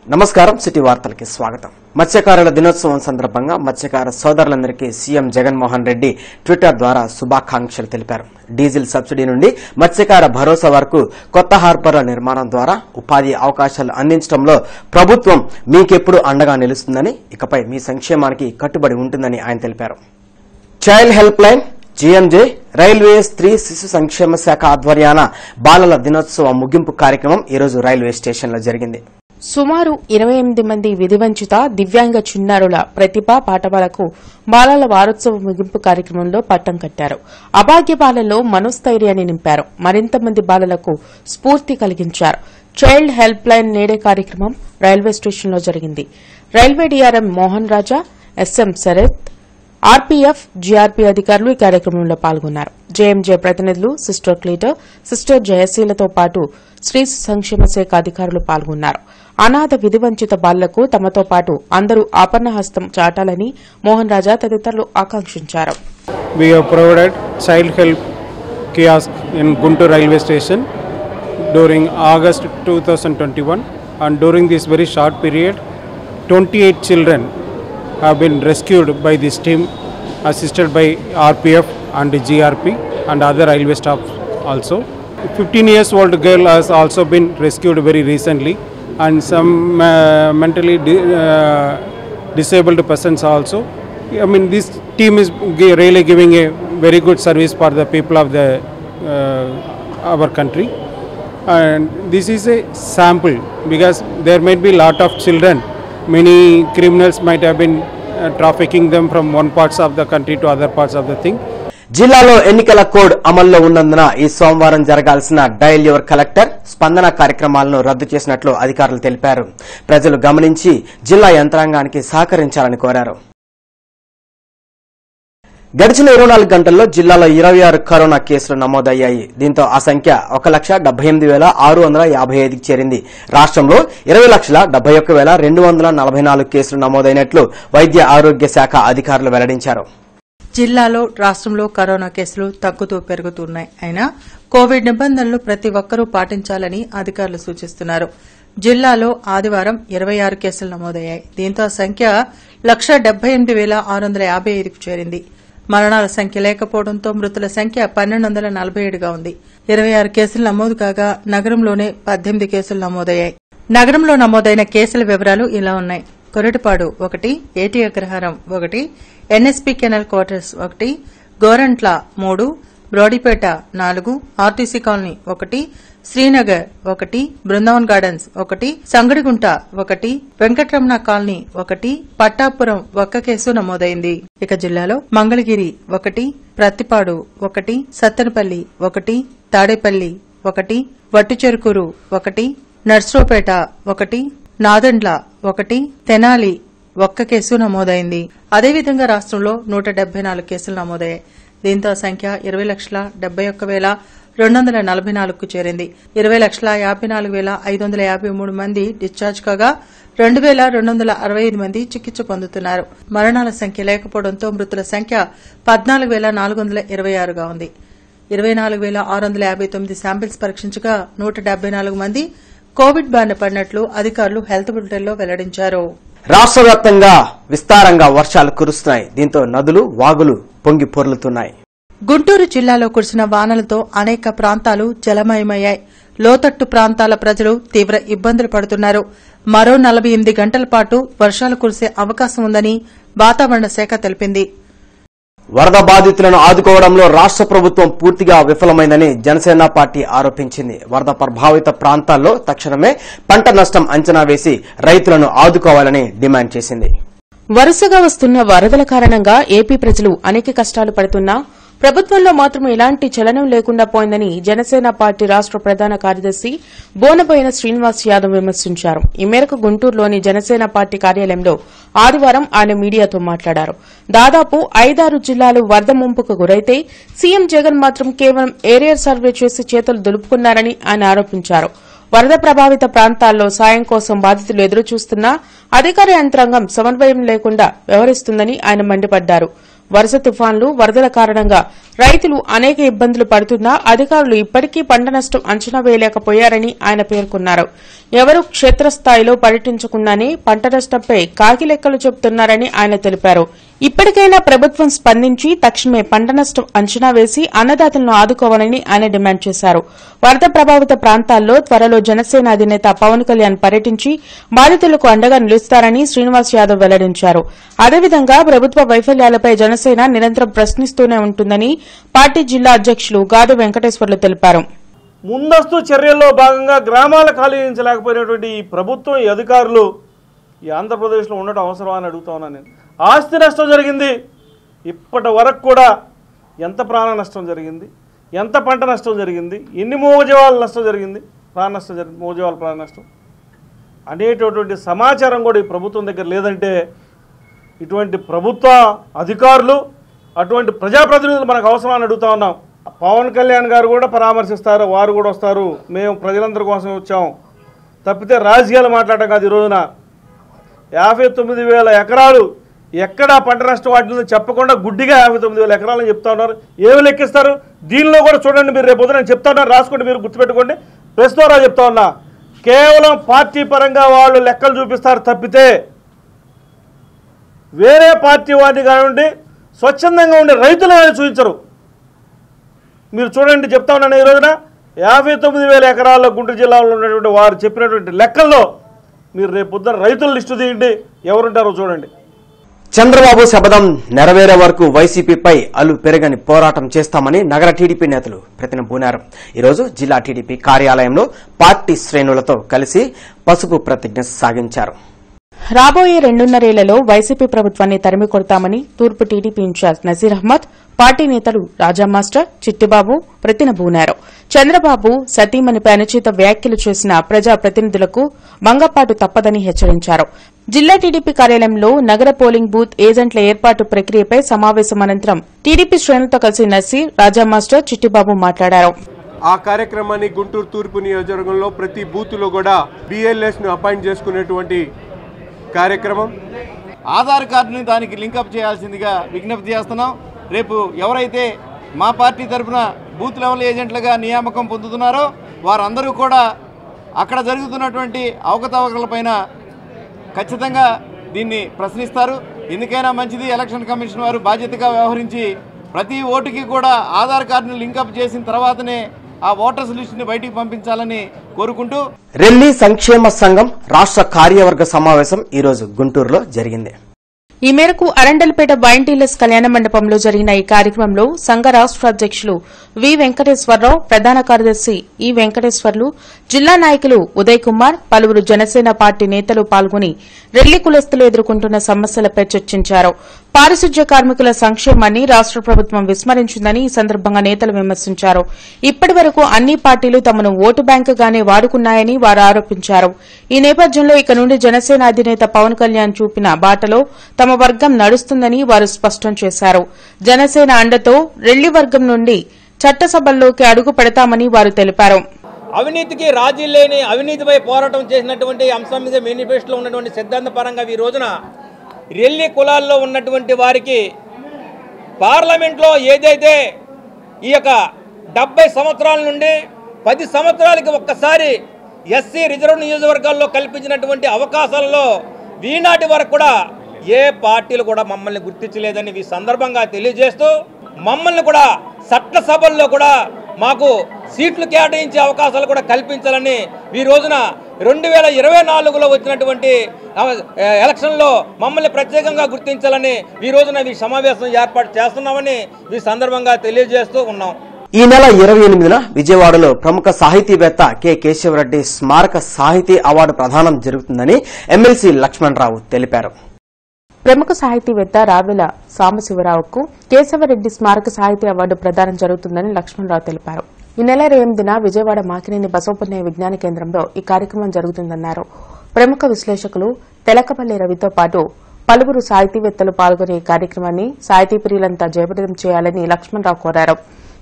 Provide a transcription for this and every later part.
నమస్కారం సిటీ వార్తలకి స్వాగతం మత్స్యకారుల దినోత్సవం సందర్భంగా మత్స్యకార సోదరులందరికీ సీఎం జగన్మోహన్ రెడ్డి ట్విట్టర్ ద్వారా శుభాకాంక్షలు తెలిపారు డీజిల్ సబ్సిడీ నుండి మత్స్యకార భరోసా వరకు కొత్త హార్బర్ల నిర్మాణం ద్వారా ఉపాధి అవకాశాలు అందించడంలో ప్రభుత్వం మీకెప్పుడు అండగా నిలుస్తుందని ఇకపై మీ సంక్షేమానికి కట్టుబడి ఉంటుందని ఆయన తెలిపారు child helpline GMJ railway స్త్రీ శిశు సంక్షేమ శాఖ ఆధ్వర్యాన బాలల దినోత్సవ ముగింపు కార్యక్రమం ఈరోజు రైల్వే స్టేషన్లో జరిగింది సుమారు ఇరవై ఎనిమిది మంది విధివంచిత దివ్యాంగ చిన్నారుల ప్రతిభా పాఠవాలకు బాలల వారోత్సవ ముగింపు కార్యక్రమంలో పట్టం కట్టారు అభాగ్య బాలలో మనోస్థైర్యాన్ని నింపారు మరింత మంది బాలలకు స్ఫూర్తి కలిగించారు చైల్డ్ హెల్ప్ లైన్ నేడే కార్యక్రమం రైల్వే స్టేషన్లో జరిగింది railway DRM Mohan Raja SM Sarath RPF GRP అధికారులు ఈ కార్యక్రమంలో పాల్గొన్నారు జేఎంజే ప్రతినిధులు సిస్టర్ క్లీటర్ సిస్టర్ జయశీలతో పాటు స్త్రీ సంక్షేమ శాఖ అధికారులు పాల్గొన్నారు అనాథ విధివంచిత బాలలకు తమతో పాటు అందరూ ఆపన్నహస్తం చాటాలని మోహన్ రాజా తదితరులు ఆకాంక్షించారు We have provided child help kiosk in Guntur railway station during August 2021 and during this very short period 28 children have been rescued by this team assisted by RPF and GRP and other railway staff also. 15 years old girl has also been rescued very recently and some uh, mentally di- uh, disabled persons also. I mean, this team is gi- really giving a very good service for the people of the uh, our country, and this is a sample because there might be lot of children. Many criminals might have been uh, trafficking them from one parts of the country to other parts of the thing. జిల్లాలో ఎన్నికల code అమల్లో ఉన్నందున ఈ సోమవారం జరగాల్సిన dial your collector స్పందన కార్యక్రమాలను రద్దు చేసినట్లు అధికారులు తెలిపారు ప్రజలు గమనించి జిల్లా యంత్రాంగానికి సహకరించాలని కోరారు గడిచిన ఇరవై నాలుగు గంటల్లో జిల్లాలో ఇరవై ఆరు కరోనా కేసులు నమోదయ్యాయి దీంతో ఆ సంఖ్య ఒక లక్ష డెబ్బై ఎనిమిది వేల ఆరు వందల యాభై ఐదుకి చేరింది రాష్ట్రంలో ఇరవై లక్షల డెబ్బై ఒక్క వేల రెండు వందల నలభై నాలుగు కేసులు నమోదైనట్లు వైద్య ఆరోగ్య శాఖ అధికారులు వెల్లడించారు జిల్లాలో రాష్ట్రంలో కరోనా కేసులు తగ్గుతూ పెరుగుతున్నాయి అయినా కోవిడ్ నిబంధనలు ప్రతి ఒక్కరూ పాటించాలని అధికారులు సూచిస్తున్నారు జిల్లాలో ఆదివారం ఇరవై ఆరు కేసులు నమోదయ్యాయి దీంతో ఆ సంఖ్య లక్ష డెబ్బై ఎనిమిది వేల ఆరు వందల యాభై ఐదుకు చేరింది మరణాల సంఖ్య లేకపోవడంతో మృతుల సంఖ్య పన్నెండు వందల నలభై ఏడుగా ఉంది ఇరవై ఆరు కేసులు నమోదు కాగా నగరంలోనే పద్దెనిమిది కేసులు నమోదయ్యాయి నగరంలో నమోదైన కేసుల వివరాలు ఇలా ఉన్నాయి కొరటిపాడు ఒకటి ఏటీ అగ్రహారం ఒకటి ఎన్ఎస్పీ కెనల్ క్వార్టర్స్ ఒకటి గోరంట్ల మూడు బ్రోడిపేట నాలుగు ఆర్టీసీ కాలనీ ఒకటి శ్రీనగర్ ఒకటి బృందావన్ గార్డెన్స్ ఒకటి సంగడిగుంట ఒకటి వెంకటరమణ కాలనీ ఒకటి పట్టాపురం ఒక్క కేసు నమోదైంది ఇక జిల్లాలో మంగళగిరి ఒకటి ప్రత్తిపాడు ఒకటి సత్తెనపల్లి ఒకటి తాడేపల్లి ఒకటి వట్టిచెరుకూరు ఒకటి నర్సరోపేట ఒకటి నాదండ్ల ఒకటి తెనాలి ఒక్క కేసు నమోదైంది అదేవిధంగా రాష్ట్రంలో నూట డెబ్బై నాలుగు కేసులు నమోదయ్యాయి దీంతో ఆ సంఖ్య ఇరవై లక్షల డెబ్బై ఒక్క వేల రెండు వందల నలభై నాలుగుకు చేరింది ఇరవై లక్షల యాభై నాలుగు వేల ఐదు వందల యాభై మూడు మంది డిశ్చార్జ్ కాగా రెండు వేల రెండు వందల అరవై ఐదు మంది చికిత్స పొందుతున్నారు మరణాల సంఖ్య లేకపోవడంతో మృతుల సంఖ్య పద్నాలుగు వేల నాలుగు వందల ఇరవై ఆరుగా ఉంది ఇరవై నాలుగు వేల ఆరు వందల యాభై తొమ్మిది శాంపిల్స్ పరీక్షించగా నూట డెబ్బై నాలుగు మంది కోవిడ్ బారిన పడినట్లు అధికారులు హెల్త్ బులెటిన్లో వెల్లడించారు రాష్ట్ర వ్యాప్తంగా విస్తారంగా వర్షాలు కురుస్తున్నాయి దీంతో నదులు వాగులు పొంగి పొర్లుతున్నాయి గుంటూరు జిల్లాలో కురిసిన వానలతో అనేక ప్రాంతాలు జలమయమయ్యాయి లోతట్టు ప్రాంతాల ప్రజలు తీవ్ర ఇబ్బందులు పడుతున్నారు మరో నలభై ఎనిమిది గంటల పాటు వర్షాలు కురిసే అవకాశం ఉందని వాతావరణ శాఖ తెలిపింది వరద బాధితులను ఆదుకోవడంలో రాష్ట్ర ప్రభుత్వం పూర్తిగా విఫలమైందని జనసేన పార్టీ ఆరోపించింది వరద ప్రభావిత ప్రాంతాల్లో తక్షణమే పంట నష్టం అంచనా వేసి రైతులను ఆదుకోవాలని డిమాండ్ చేసింది వరుసగా వస్తున్న వరదల కారణంగా ఏపీ ప్రజలు అనేక కష్టాలు పడుతున్నా ప్రభుత్వంలో మాత్రం ఎలాంటి చలనం లేకుండా పోయిందని జనసేన పార్టీ రాష్ట ప్రధాన కార్యదర్శి బోనబోయిన శ్రీనివాస్ యాదవ్ విమర్శించారు ఈ మేరకు గుంటూరులోని జనసేన పార్టీ కార్యాలయంలో ఆదివారం ఆయన మీడియాతో మాట్లాడారు దాదాపు ఐదారు జిల్లాలు వరద ముంపుకు గురైతే సీఎం జగన్ మాత్రం కేవలం ఏరియర్ సర్వే చేసి చేతులు దులుపుకున్నారని ఆయన ఆరోపించారు వరద ప్రభావిత ప్రాంతాల్లో సాయం కోసం బాధితులు ఎదురు చూస్తున్నా అధికార యంత్రాంగం సమన్వయం లేకుండా వ్యవహరిస్తుందని ఆయన మండిపడ్డారు వరుస తుఫాన్లు వరదల కారణంగా రైతులు అనేక ఇబ్బందులు పడుతున్నా అధికారులు ఇప్పటికీ పంట నష్టం అంచనా వేయలేకపోయారని ఆయన పేర్కొన్నారు ఎవరూ క్షేత్రస్థాయిలో పర్యటించకుండానే పంట నష్టంపై కాకి లెక్కలు చెబుతున్నారని ఆయన తెలిపారు ఇప్పటికైనా ప్రభుత్వం స్పందించి తక్షణమే పంట నష్టం అంచనా వేసి అన్నదాతలను ఆదుకోవాలని ఆయన డిమాండ్ చేశారు వరద ప్రభావిత ప్రాంతాల్లో త్వరలో జనసేన అధినేత పవన్ కళ్యాణ్ పర్యటించి బాధితులకు అండగా నిలుస్తారని శ్రీనివాస్ యాదవ్ వెల్లడించారు అదేవిధంగా ప్రభుత్వ వైఫల్యాలపై జనసేన నిరంతరం ప్రశ్నిస్తూనే ఉంటుందని పార్టీ జిల్లా అధ్యక్షులు గాదు వెంకటేశ్వర్లు తెలిపారు ముందస్తు చర్యల్లో భాగంగా గ్రామాల ఖాళీంచలేకపోయినటువంటి ఈ ప్రభుత్వం ఈ అధికారులు ఈ ఆంధ్రప్రదేశ్లో ఉండటం అవసరం అని అడుగుతా ఉన్నాను నేను ఆస్తి నష్టం జరిగింది ఇప్పటి వరకు కూడా ఎంత ప్రాణ నష్టం జరిగింది ఎంత పంట నష్టం జరిగింది ఎన్ని మూగజీవాల నష్టం జరిగింది ప్రాణ నష్టం జరిగింది మూగజీవాల ప్రాణ నష్టం అనేటటువంటి సమాచారం కూడా ఈ ప్రభుత్వం దగ్గర లేదంటే ఇటువంటి ప్రభుత్వ అధికారులు అటువంటి ప్రజాప్రతినిధులు మనకు అవసరం అని అడుగుతా ఉన్నాం పవన్ కళ్యాణ్ గారు కూడా పరామర్శిస్తారు వారు కూడా వస్తారు మేము ప్రజలందరి కోసం వచ్చాం తప్పితే రాజకీయాలు మాట్లాడటం కాదు ఈ రోజున యాభై తొమ్మిది వేల ఎకరాలు ఎక్కడ పంట నష్టం వాటిని చెప్పకుండా గుడ్డిగా యాభై తొమ్మిది వేల ఎకరాలని చెప్తా ఉన్నారు ఏమి లెక్కిస్తారు దీనిలో కూడా చూడండి మీరు రేపు పొద్దున నేను చెప్తా ఉన్నారు రాసుకోండి మీరు గుర్తుపెట్టుకోండి ప్రెస్ ద్వారా చెప్తా ఉన్నా కేవలం పార్టీ పరంగా వాళ్ళు లెక్కలు చూపిస్తారు తప్పితే వేరే పార్టీ వారిని కానివ్వండి స్వచ్ఛందంగా ఉండే రైతులు కానీ చూపించరు మీరు చూడండి చెప్తా ఉన్నాను ఈ రోజున యాభై తొమ్మిది వేల ఎకరాల్లో గుంటూరు జిల్లాలో ఉన్నటువంటి వారు చెప్పినటువంటి లెక్కల్లో మీరు రేపు పొద్దున రైతుల లిస్టు తీయండి ఎవరుంటారో చూడండి చంద్రబాబు శపథం నెరవేరే వరకు వైసీపీపై అలు పెరగని పోరాటం చేస్తామని నగర టీడీపీ నేతలు ప్రతినబూనారు ఈరోజు జిల్లా టీడీపీ కార్యాలయంలో పార్టీ శ్రేణులతో కలిసి పసుపు ప్రతిజ్ఞ సాగించారు రాబోయే రెండున్నరేళ్లలో వైసీపీ ప్రభుత్వాన్ని తరిమి కొడతామని తూర్పు TDP incharge Nazeer Ahmed party నేతలు రాజా మాస్టర్ చిట్టిబాబు ప్రతినబూనారు చంద్రబాబు సతీమణిపై అనుచిత వ్యాఖ్యలు చేసిన ప్రజా ప్రతినిధులకు మంగపాటు తప్పదని హెచ్చరించారు జిల్లా టీడీపీ కార్యాలయంలో నగర పోలింగ్ బూత్ ఏజెంట్ల ఏర్పాటు ప్రక్రియపై సమావేశం అనంతరం టీడీపీ శ్రేణులతో కలిసి నసీర్ రాజా మాస్టర్ చిట్టిబాబు మాట్లాడారు ఆ కార్యక్రమాన్ని గుంటూరు తూర్పు నియోజకవర్గంలో ప్రతి బూత్లో కూడా బిఎల్ఎస్ను అపాయింట్ చేసుకునేటువంటి కార్యక్రమం ఆధార్ కార్డుని దానికి లింకప్ చేయాల్సిందిగా విజ్ఞప్తి చేస్తున్నాం రేపు ఎవరైతే మా పార్టీ తరఫున బూత్ లెవెల్ ఏజెంట్లుగా నియామకం పొందుతున్నారో వారందరూ కూడా అక్కడ జరుగుతున్నటువంటి అవకతవకలపైన ఖచ్చితంగా దీన్ని ప్రశ్నిస్తారు ఎందుకైనా మంచిది ఎలక్షన్ కమిషన్ వారు బాధ్యతగా వ్యవహరించి ప్రతి ఓటుకి కూడా ఆధార్ కార్డును లింకప్ చేసిన తర్వాతనే ఆ ఓటర్స్ లిస్టుని బయటికి పంపించాలని కోరుకుంటూ రెల్లి సంక్షేమ సంఘం రాష్ట్ర కార్యవర్గ సమావేశం ఈరోజు గుంటూరులో జరిగింది ఈ మేరకు అరండల్పేట వైన్ డీలర్స్ కళ్యాణ మండపంలో జరిగిన ఈ కార్యక్రమంలో సంఘ రాష్ట్ర అధ్యక్షులు వి వెంకటేశ్వరరావు ప్రధాన కార్యదర్శి ఈ వెంకటేశ్వర్లు జిల్లా నాయకులు ఉదయ్ కుమార్ పలువురు జనసేన పార్టీ నేతలు పాల్గొని రెల్లి కులస్తులు ఎదుర్కొంటున్న సమస్యలపై చర్చించారు పారిశుధ్య కార్మికుల సంక్షేమాన్ని రాష్ట ప్రభుత్వం విస్మరించిందని ఈ సందర్భంగా నేతలు విమర్శించారు ఇప్పటి వరకు అన్ని పార్టీలు తమను ఓటు బ్యాంకుగానే వాడుకున్నాయని వారు ఆరోపించారు ఈ నేపథ్యంలో ఇక నుండి జనసేన అధినేత పవన్ కళ్యాణ్ చూపిన బాటలో తమ వర్గం నడుస్తుందని వారు స్పష్టం చేశారు జనసేన అండతో రెల్లి వర్గం నుండి చట్టసభల్లోకి అడుగు పెడతామని వారు తెలిపారు అవినీతికి రాజీ లేని అవినీతిపై పోరాటం చేసినటువంటి అంశం మీద మేనిఫెస్టోలో ఉన్నటువంటి సిద్ధాంత పరంగా ఈ రోజున రెల్లి కులాల్లో ఉన్నటువంటి వారికి పార్లమెంట్లో ఏదైతే ఈ యొక్క డెబ్బై సంవత్సరాల నుండి పది సంవత్సరాలకి ఒక్కసారి ఎస్సీ రిజర్వ్ నియోజకవర్గాల్లో కల్పించినటువంటి అవకాశాలలో ఈనాటి వరకు కూడా ఏ పార్టీలు కూడా మమ్మల్ని గుర్తించలేదని ఈ సందర్భంగా తెలియజేస్తూ మమ్మల్ని కూడా చట్టసభల్లో కూడా మాకు సీట్లు కేటాయించే అవకాశాలు కూడా కల్పించాలని ఈ రోజున రెండు వేల ఇరవై నాలుగులో వచ్చినటువంటి ఆ, ఎలక్షన్లో మమ్మల్ని ప్రత్యేకంగా గుర్తించాలని ఈ రోజున ఈ సమావేశం ఏర్పాటు చేస్తున్నామని ఈ సందర్భంగా తెలియజేస్తూ ఉన్నాం ఈ నెల ఇరవై ఎనిమిదిన విజయవాడలో ప్రముఖ సాహితీవేత్త కె కేశవరెడ్డి స్మారక సాహితీ అవార్డు ప్రదానం జరుగుతుందని ఎమ్మెల్సీ లక్ష్మణరావు తెలిపారు ప్రముఖ సాహితీవేత్త రావెల సాంబశివరావుకు కేశవరెడ్డి స్మారక సాహితీ అవార్డు ప్రదానం జరుగుతుందని లక్ష్మణరావు తెలిపారు ఈ నెల ఇరవై ఎనిమిదిన విజయవాడ మాకినేని బసవపున్నయ్య విజ్ఞాన కేంద్రంలో ఈ కార్యక్రమం జరుగుతుందన్నారు ప్రముఖ విశ్లేషకులు తెలకపల్లి రవితో పాటు పలువురు సాహితీవేత్తలు పాల్గొనే ఈ కార్యక్రమాన్ని సాహితీ ప్రియులంతా జయప్రదం చేయాలని లక్ష్మణరావు కోరారు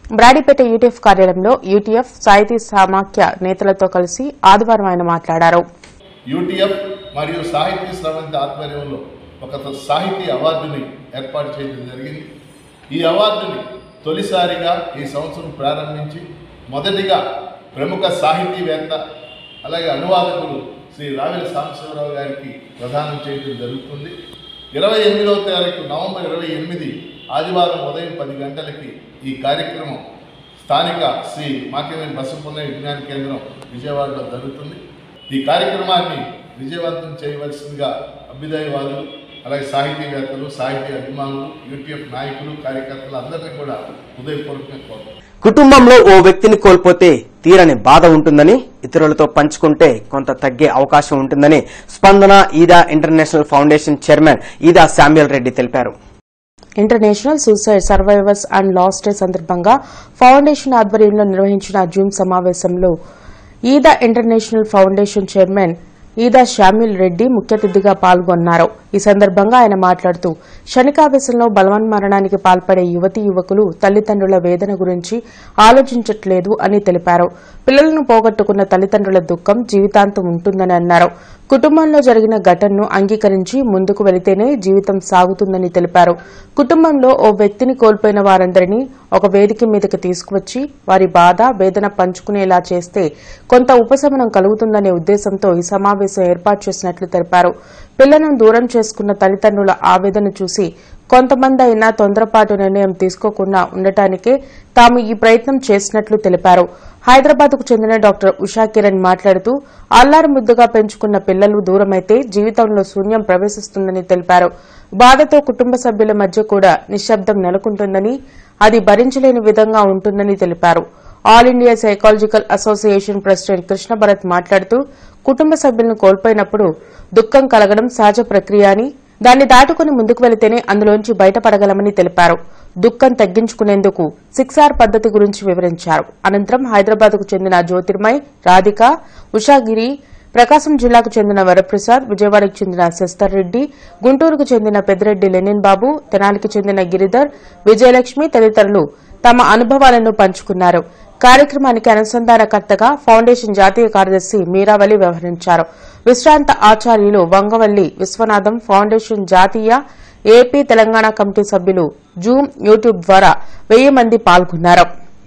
బ్రాడీపేట యూటీఎఫ్ కార్యాలయంలో యూటీఎఫ్ సాహితీ సమాఖ్య నేతలతో కలిసి ఆదివారం ఆయన మాట్లాడారు యూటీఎఫ్ మరియు సాహితీ స్రవంతి ఆధ్వర్యంలో ఒక సాహితీ అవార్డుని ఏర్పాటు చేయడం జరిగింది ఈ అవార్డుని తొలిసారిగా ఈ సంవత్సరం ప్రారంభించి మొదటిగా ప్రముఖ సాహితీవేత్త అలాగే అనువాదకులు శ్రీ రావెల సాంబశివరావు గారికి ప్రదానం చేయడం జరుగుతుంది ఇరవై ఎనిమిదవ తారీఖు నవంబర్ ఇరవై ఎనిమిది ఆదివారం ఉదయం పది గంటలకి ఈ కార్యక్రమం స్థానిక శ్రీ మాకేమీ బసపున్న విజ్ఞాన కేంద్రం విజయవాడలో జరుగుతుంది ఈ కార్యక్రమాన్ని విజయవంతం చేయవలసిందిగా అభ్యుదయవాదులు అలాగే సాహితీవేత్తలు సాహితీ అభిమానులు యూటీఎఫ్ నాయకులు కార్యకర్తలు అందరినీ కూడా హృదయపూర్వకంగా కోరుతున్నాను కుటుంబంలో ఓ వ్యక్తిని కోల్పోతే తీరని బాధ ఉంటుందని ఇతరులతో పంచుకుంటే కొంత తగ్గే అవకాశం ఉంటుందని స్పందన Eda international foundation chairman Eda Samuel Reddy తెలిపారు international suicide survivors and last day సందర్భంగా ఫౌండేషన్ ఆధ్వర్యంలో నిర్వహించిన జూమ్ సమావేశంలో Eda international foundation chairman Eda Samuel Reddy ముఖ్య అతిథిగా పాల్గొన్నారు ఈ సందర్భంగా ఆయన మాట్లాడుతూ క్షణికావేశంలో బలవన్మరణానికి పాల్పడే యువతీ యువకులు తల్లిదండ్రుల వేదన గురించి ఆలోచించట్లేదు అని తెలిపారు పిల్లలను పోగొట్టుకున్న తల్లిదండ్రుల దుఃఖం జీవితాంతం ఉంటుందని అన్నారు కుటుంబంలో జరిగిన ఘటనను అంగీకరించి ముందుకు వెళితేనే జీవితం సాగుతుందని తెలిపారు కుటుంబంలో ఓ వ్యక్తిని కోల్పోయిన వారందరినీ ఒక వేదిక మీదకి తీసుకువచ్చి వారి బాధ వేదన పంచుకునేలా చేస్తే కొంత ఉపశమనం కలుగుతుందనే ఉద్దేశంతో ఈ సమావేశం ఏర్పాటు చేసినట్లు తెలిపారు పిల్లలను దూరం చేసుకున్న తల్లిదండ్రుల ఆవేదన చూసి కొంతమంది అయినా తొందరపాటు నిర్ణయం తీసుకోకుండా ఉండటానికే తాము ఈ ప్రయత్నం చేసినట్లు తెలిపారు హైదరాబాద్కు చెందిన డాక్టర్ ఉషా కిరణ్ మాట్లాడుతూ అల్లారు ముద్దుగా పెంచుకున్న పిల్లలు దూరమైతే జీవితంలో శూన్యం ప్రవేశిస్తుందని తెలిపారు బాధతో కుటుంబ సభ్యుల మధ్య కూడా నిశ్శబ్దం నెలకొంటుందని అది భరించలేని విధంగా ఉంటుందని తెలిపారు all India psychological association president Krishna Bharat మాట్లాడుతూ కుటుంబ సభ్యులను కోల్పోయినప్పుడు దుఃఖం కలగడం సహజ ప్రక్రియ అని దాన్ని దాటుకుని ముందుకు వెళితేనే అందులోంచి బయటపడగలమని తెలిపారు దుఃఖం తగ్గించుకునేందుకు సిక్స్ ఆర్ పద్దతి గురించి వివరించారు అనంతరం హైదరాబాద్కు చెందిన జ్యోతిర్మయ్ రాధిక ఉషాగిరి ప్రకాశం జిల్లాకు చెందిన వరప్రసాద్ విజయవాడకు చెందిన శస్తర్ రెడ్డి గుంటూరుకు చెందిన పెద్దిరెడ్డి లెనిన్ బాబు తెనాలికి చెందిన గిరిధర్ విజయలక్ష్మి తదితరులు తమ అనుభవాలను పంచుకున్నారు కార్యక్రమానికి అనుసంధానకర్తగా ఫౌండేషన్ జాతీయ కార్యదర్శి మీరావళి వ్యవహరించారు విశ్రాంత ఆచార్యులు వంగవల్లి విశ్వనాథం ఫౌండేషన్ జాతీయ ఏపీ తెలంగాణ కమిటీ సభ్యులు జూమ్ యూట్యూబ్ ద్వారా వెయ్యి మంది పాల్గొన్నారు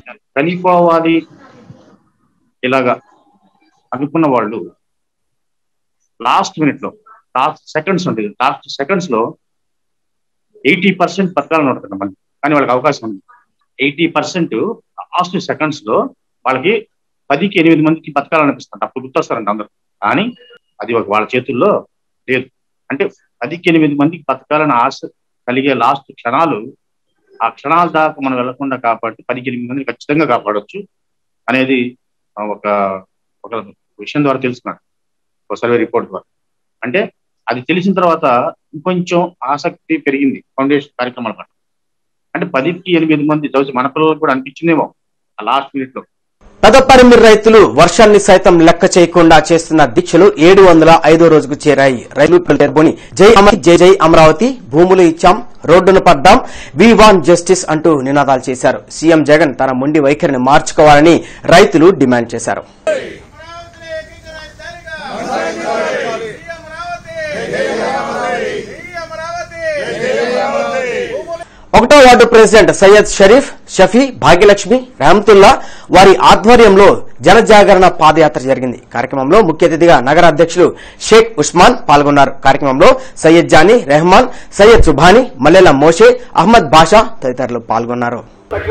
చనిపోవాలి ఇలాగా అనుకున్న వాళ్ళు లాస్ట్ మినిట్ లో లాస్ట్ సెకండ్స్ ఉంటుంది లాస్ట్ సెకండ్స్ లో ఎయిటీ పర్సెంట్ బతకాలని ఉంటుంది మళ్ళీ కానీ వాళ్ళకి అవకాశం ఉంది ఎయిటీ పర్సెంట్ లాస్ట్ సెకండ్స్ లో వాళ్ళకి పదికి ఎనిమిది మందికి బతకాలనిపిస్తుంది అప్పుడు గుర్తొస్తారంట అందరూ కానీ అది ఒక వాళ్ళ చేతుల్లో లేదు అంటే పదికి ఎనిమిది మందికి బతకాలని ఆశ కలిగే లాస్ట్ క్షణాలు ఆ క్షణాల దాకా మనం వెళ్లకుండా కాపాడి పదికి ఎనిమిది మందిని ఖచ్చితంగా కాపాడొచ్చు అనేది ఆ, ఒక ఒక విషయం ద్వారా తెలుసుకున్నాను ఒక సర్వే రిపోర్ట్ ద్వారా అంటే అది తెలిసిన తర్వాత ఇంకొంచెం ఆసక్తి పెరిగింది ఫౌండేషన్ కార్యక్రమాల పట్ల అంటే పదికి ఎనిమిది మంది చదివి మన పిల్లలకు కూడా అనిపించిందేమో ఆ లాస్ట్ మినిట్ లో పెదపరిమి రైతులు వర్షాన్ని సైతం లెక్క చేయకుండా చేస్తున్న దీక్షలు ఏడు వందల ఐదో రోజుకు చేరాయి రైతులు పేర్కొని జై అమ జై జై అమరావతి భూములు ఇచ్చాం రోడ్డును పడ్డాం వి వాన్ జస్టిస్ అంటూ నినాదాలు చేశారు సీఎం జగన్ తన మొండి వైఖరిని మార్చుకోవాలని రైతులు డిమాండ్ చేశారు ఒకటో వార్డు ప్రెసిడెంట్ సయ్యద్ షరీఫ్ షఫీ భాగ్యలక్ష్మి రహమతుల్లా వారి ఆధ్వర్యంలో జనజాగరణ పాదయాత్ర జరిగింది కార్యక్రమంలో ముఖ్య అతిథిగా నగర అధ్యక్షులు షేక్ ఉస్మాన్ పాల్గొన్నారు కార్యక్రమంలో సయ్యద్ జానీ రెహమాన్ సయ్యద్ సుభాని మల్లెల మోషే అహ్మద్ బాషా తదితరులు పాల్గొన్నారు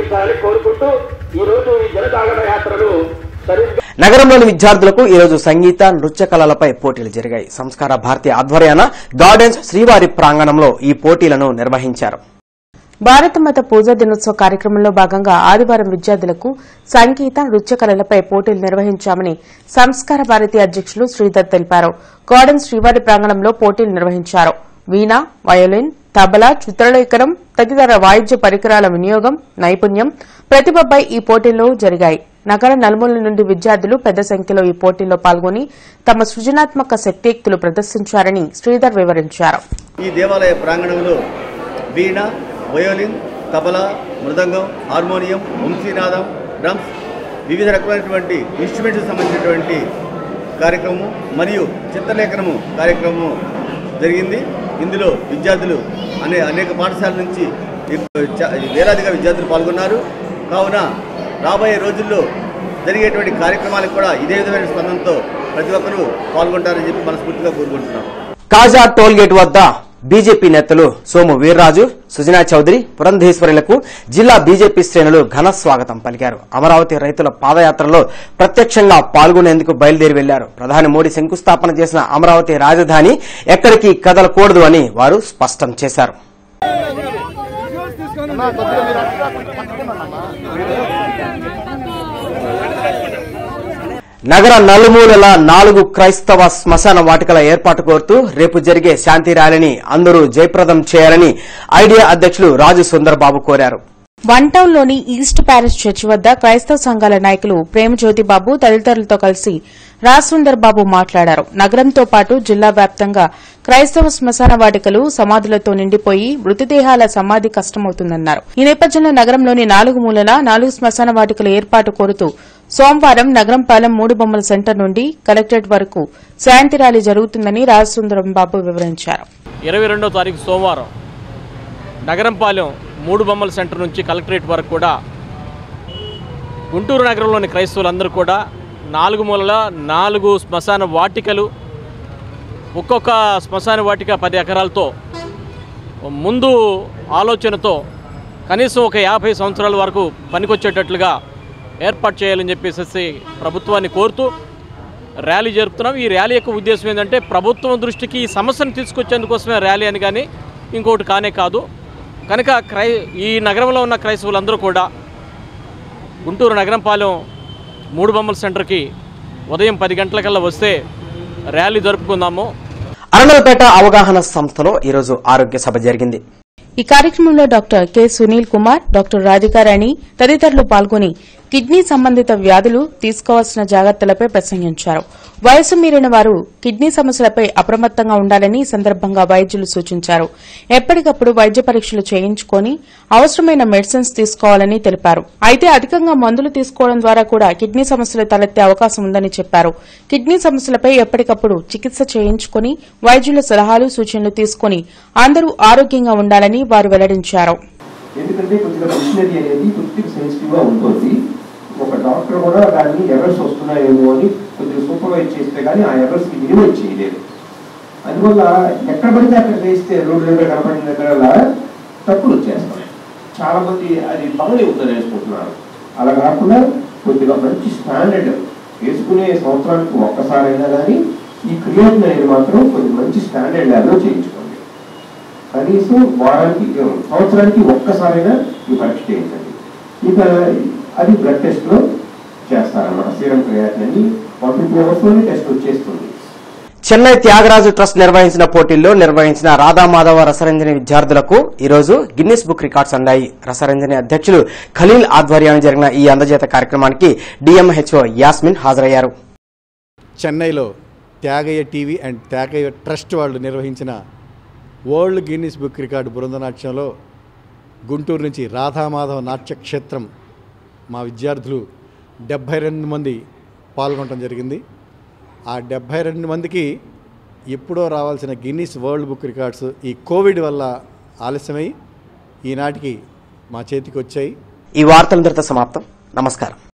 నగరంలోని విద్యార్థులకు ఈరోజు సంగీత నృత్య కళలపై పోటీలు జరిగాయి సంస్కార భారతి ఆధ్వర్యాన గార్డెన్స్ శ్రీవారి ప్రాంగణంలో ఈ పోటీలను నిర్వహించారు భారతమాత పూజా దినోత్సవ కార్యక్రమంలో భాగంగా ఆదివారం విద్యార్థులకు సంగీత నృత్య కళలపై పోటీలు నిర్వహించామని సంస్కార భారతి అధ్యక్షులు శ్రీధర్ తెలిపారు గార్డెన్ శ్రీవారి ప్రాంగణంలో పోటీలు నిర్వహించారు వీణ వయోలిన్ తబలా చిత్రలేఖనం తదితర వాయిద్య పరికరాల వినియోగం నైపుణ్యం ప్రతిభపై ఈ పోటీలు జరిగాయి నగర నలుమూల నుండి విద్యార్థులు పెద్ద సంఖ్యలో ఈ పోటీల్లో పాల్గొని తమ సృజనాత్మక శక్తియుక్తులు ప్రదర్శించారని శ్రీధర్ వివరించారు ఈ దేవాలయ ప్రాంగణంలో వీణ వయోలిన్ తబలా మృదంగం హార్మోనియం వంశీనాదం డ్రమ్స్ వివిధ రకమైనటువంటి ఇన్స్ట్రుమెంట్స్ సంబంధించినటువంటి కార్యక్రమం మరియు చిత్రలేఖనము కార్యక్రమము జరిగింది ఇందులో విద్యార్థులు అనే అనేక పాఠశాలల నుంచి ఎక్కువ చ- వేలాదిగా విద్యార్థులు పాల్గొన్నారు కావున రాబోయే రోజుల్లో జరిగేటువంటి కార్యక్రమాలకు కూడా ఇదే విధమైన స్పందనతో ప్రతి ఒక్కరూ పాల్గొంటారని చెప్పి మనస్ఫూర్తిగా కోరుకుంటున్నాం కాజా టోల్గేట్ వద్ద బీజేపీ నేతలు సోము వీర్రాజు సుజనా చౌదరి పురంధేశ్వరులకు జిల్లా బీజేపీ శ్రేణులు ఘన స్వాగతం పలికారు అమరావతి రైతుల పాదయాత్రలో ప్రత్యక్షంగా పాల్గొనేందుకు బయలుదేరి వెళ్లారు ప్రధాని మోడీ శంకుస్థాపన చేసిన అమరావతి రాజధాని ఎక్కడికి కదలకూడదు అని వారు స్పష్టం చేశారు నగర నలుమూలల నాలుగు క్రైస్తవ శ్మశాన వాటికల ఏర్పాటు కోరుతూ రేపు జరిగే శాంతి ర్యాలీని అందరూ జయప్రదం చేయాలని ఐడియా అధ్యక్షులు రాజు సుందర్బాబు కోరారు వన్ టౌన్ లోని ఈస్ట్ ప్యారిస్ చర్చి వద్ద క్రైస్తవ సంఘాల నాయకులు ప్రేమజ్యోతి బాబు తదితరులతో కలిసి రాజసుందర్ బాబు మాట్లాడారు నగరంతో పాటు జిల్లా వ్యాప్తంగా క్రైస్తవ శ్మశాన వాటికలు సమాధులతో నిండిపోయి మృతదేహాల సమాధి కష్టమవుతుందన్నారు ఈ నేపథ్యంలో నగరంలోని నాలుగు మూలల నాలుగు శ్మశాన వాటికల ఏర్పాటు కోరుతూ సోమవారం నగరం పాలెం మూడు బొమ్మల సెంటర్ నుండి కలెక్టరేట్ వరకు శాంతి ర్యాలీ జరుగుతుందని రాజసుందరం బాబు వివరించారు ఇరవై రెండో తారీఖు సోమవారం నగరంపాలెం మూడు బొమ్మల సెంటర్ నుంచి కలెక్టరేట్ వరకు కూడా గుంటూరు నగరంలోని క్రైస్తవులందరూ కూడా నాలుగు మూలల నాలుగు శ్మశాన వాటికలు ఒక్కొక్క శ్మశాన వాటిక పది ఎకరాలతో ముందు ఆలోచనతో కనీసం ఒక యాభై సంవత్సరాల వరకు పనికొచ్చేటట్లుగా ఏర్పాటు చేయాలని చెప్పేసి ప్రభుత్వాన్ని కోరుతూ ర్యాలీ జరుపుతున్నాం ఈ ర్యాలీ యొక్క ఉద్దేశం ఏంటంటే ప్రభుత్వం దృష్టికి ఈ సమస్యను తీసుకొచ్చేందుకోసమే ర్యాలీ అని కానీ ఇంకోటి కానే కాదు కనుక క్రై ఈ నగరంలో ఉన్న క్రైస్తవులందరూ కూడా గుంటూరు నగరంపాలెం మూడు బొమ్మల సెంటర్కి ఉదయం పది గంటలకల్లా వస్తే ర్యాలీ జరుపుకుందాము అరణలపేట అవగాహన సంస్థలో ఈరోజు ఆరోగ్య సభ జరిగింది ఈ కార్యక్రమంలో doctor K Sunil Kumar doctor Radhikarani తదితరులు పాల్గొని కిడ్నీ సంబంధిత వ్యాధులు తీసుకోవాల్సిన జాగ్రత్తలపై ప్రసంగించారు వయసు మీరిన వారు కిడ్నీ సమస్యలపై అప్రమత్తంగా ఉండాలని ఈ సందర్భంగా వైద్యులు సూచించారు ఎప్పటికప్పుడు వైద్య పరీక్షలు చేయించుకొని అవసరమైన మెడిసిన్స్ తీసుకోవాలని తెలిపారు అయితే అధికంగా మందులు తీసుకోవడం ద్వారా కూడా కిడ్నీ సమస్యలు తలెత్తే అవకాశం ఉందని చెప్పారు కిడ్నీ సమస్యలపై ఎప్పటికప్పుడు చికిత్స చేయించుకొని వైద్యుల సలహాలు సూచనలు తీసుకొని అందరూ ఆరోగ్యంగా ఉండాలని వారు వెల్లడించారు ఎందుకంటే కొద్దిగా మిషనరీ అనేది కొద్దిగా సెన్సిటివ్ గా ఉంటుంది ఒక డాక్టర్ కూడా దాన్ని ఎర్రర్స్ వస్తున్నాయేమో అని కొద్దిగా సూపర్వైజ్ చేస్తే కానీ ఆ ఎర్రర్స్ కి మినిమైజ్ చేయలేదు అందువల్ల ఎక్కడ పడితే అక్కడ వేస్తే రోడ్డు దగ్గర కనపడిన దగ్గర తప్పులు వచ్చేస్తాయి చాలా మంది అది బాగానే ఉందని వేసుకుంటున్నారు అలా కాకుండా కొద్దిగా మంచి స్టాండర్డ్ వేసుకునే సంవత్సరానికి ఒక్కసారైనా కానీ ఈ క్రియేట్ అనేది మాత్రం కొద్దిగా మంచి స్టాండర్డ్ లెవెల్లో చేయించుకోండి కనీసం వారానికి సంవత్సరానికి ఒక్కసారైనా ఈ పరీక్ష చేయించండి ఇక అది బ్లడ్ టెస్ట్ లో చేస్తారన్నమాట సీరం క్రియాటిన్ అని ఫార్టీ టూ అవర్స్ లోనే టెస్ట్ వచ్చేస్తుంది చెన్నై త్యాగరాజు ట్రస్ట్ నిర్వహించిన పోటీల్లో నిర్వహించిన రాధామాధవ రసరంజని విద్యార్థులకు ఈరోజు గిన్నిస్ బుక్ రికార్డ్స్ అందాయి రసరంజని అధ్యక్షులు ఖలీల్ ఆధ్వర్యాన్ని జరిగిన ఈ అందజేత కార్యక్రమానికి డిఎంహెచ్ఓ యాస్మిన్ హాజరయ్యారు చెన్నైలో Thyagayya TV and Thyagayya trust వాళ్ళు నిర్వహించిన వరల్డ్ గిన్నిస్ బుక్ రికార్డు బృందనాట్యంలో గుంటూరు నుంచి రాధామాధవ నాట్య క్షేత్రం మా విద్యార్థులు డెబ్భై రెండు మంది పాల్గొనడం జరిగింది ఆ డెబ్భై రెండు మందికి ఎప్పుడో రావాల్సిన గిన్నిస్ వరల్డ్ బుక్ రికార్డ్స్ ఈ కోవిడ్ వల్ల ఆలస్యమై ఈనాటికి మా చేతికి వచ్చాయి ఈ వార్తలందరితో సమాప్తం నమస్కారం